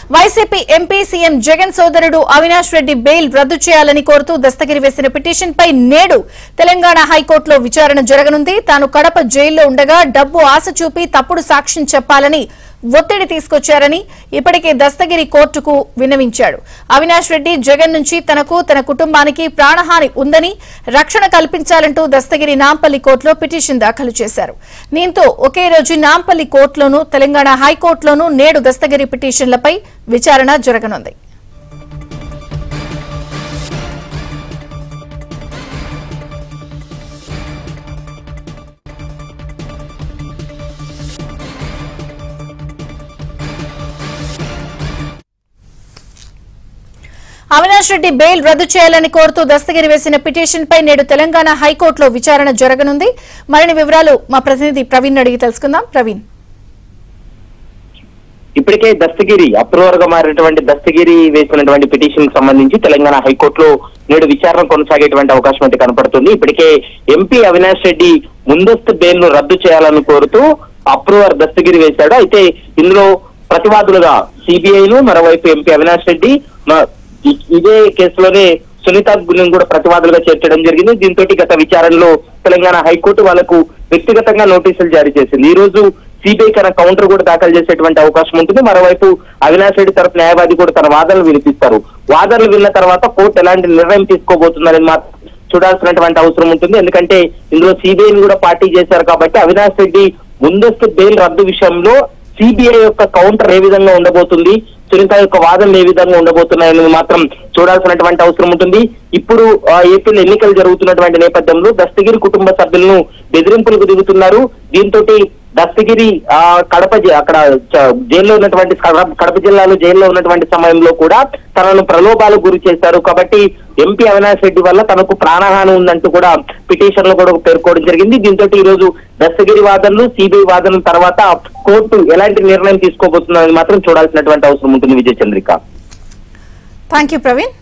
YCP MP CM Jagan సోదరుడు Avinash Reddy bail రద్దు చేయాలని కోరుతూ దస్తగిరి వేసిన పిటిషన్ పై నేడు తెలంగాణ హైకోర్టులో విచారణ జరగనుంది తాను కడప జైల్లో ఉండగా డబ్బు ఆశ చూపి తప్పుడు సాక్ష్యం చెప్పాలని ఒత్తిడి తీసుకొచ్చారని ఇప్పటికే దస్తగిరి కోర్టుకు విన్నవించాడు అవినాష్ రెడ్డి జగన్ నుంచి తనకు తన కుటుంబానికి ప్రాణహాని ఉందని రక్షణ కల్పించాలంటూ దస్తగిరి నాంపల్లి కోర్టులో పిటిషన్ దాఖలు చేశారు దీంతో ఒకే రోజు నాంపల్లి కోర్టులోనూ తెలంగాణ హైకోర్టులోనూ నేడు దస్తగిరి పిటిషన్లపై విచారణ జరగనుంది అవినాష్ రెడ్డి బెయిల్ రద్దు చేయాలని కోరుతూ దస్తగిరి వేసిన పిటిషన్ పై నేడు తెలంగాణ హైకోర్టులో విచారణ జరగనుంది మరిన్ని వివరాలు మా ప్రతినిధి ప్రవీణ్ అడిగి తెలుసుకుందాం ప్రవీణ్ ఇప్పటికే దస్తగిరి అప్రూవర్ గా మారినటువంటి దస్తగిరి వేసినటువంటి పిటిషన్ కి సంబంధించి తెలంగాణ హైకోర్టులో నేడు విచారణ కొనసాగేటువంటి అవకాశం అయితే కనపడుతుంది ఇప్పటికే ఎంపీ అవినాష్ రెడ్డి ముందస్తు బెయిల్ ను రద్దు చేయాలని కోరుతూ అప్రూవర్ దస్తగిరి వేశాడు అయితే ఇందులో ప్రతివాదులుగా సిబిఐను మరోవైపు ఎంపీ అవినాష్ రెడ్డి మ- ఇ- ఇదే కేసులోనే సునీత గుణం కూడా ప్రతివాదులుగా చేర్చడం జరిగింది దీంతో గత విచారణలో తెలంగాణ హైకోర్టు వాళ్లకు వ్యక్తిగతంగా నోటీసులు జారీ చేసింది ఈ రోజు సిబిఐ కన్నా కౌంటర్ కూడా దాఖలు చేసేటువంటి అవకాశం ఉంటుంది మరోవైపు అవినాష్ రెడ్డి తరఫు న్యాయవాది కూడా తన వాదనలు వినిపిస్తారు వాదనలు విన్న తర్వాత కోర్టు ఎలాంటి నిర్ణయం తీసుకోబోతుందని మాత్రం చూడాల్సినటువంటి అవసరం ఉంటుంది ఎందుకంటే ఇందులో సిబిఐని కూడా పార్టీ చేశారు కాబట్టి అవినాష్ రెడ్డి ముందస్తు బెయిల్ రద్దు విషయంలో సిబిఐ యొక్క కౌంటర్ ఏ విధంగా ఉండబోతుంది సునీత యొక్క వాదనలు ఏ విధంగా ఉండబోతున్నాయని మాత్రం చూడాల్సినటువంటి అవసరం ఉంటుంది ఇప్పుడు ఆ, ఏపీలో ఎన్నికలు జరుగుతున్నటువంటి నేపథ్యంలో దస్తగిరి కుటుంబ సభ్యులను బెదిరింపులకు దిగుతున్నారు దీంతో దస్తగిరి ఆ కడప జై- అక్కడ చ- జైల్లో ఉన్నటువంటి కడప- కడప జిల్లాలో జైల్లో ఉన్నటువంటి సమయంలో కూడా తనను ప్రలోభాలకు గురి చేశారు కాబట్టి ఎంపీ అవినాష్ రెడ్డి వల్ల తనకు ప్రాణహాని ఉందంటూ కూడా పిటిషన్ లో కూడా పేర్కోవడం జరిగింది దీంతో ఈ రోజు దస్తగిరి వాదనలు సిబిఐ వాదనల తర్వాత కోర్టు ఎలాంటి నిర్ణయం తీసుకోబోతుందని మాత్రం చూడాల్సినటువంటి అవసరం ఉంటుంది విజయ చంద్రిక థ్యాంక్ యూ ప్రవీణ్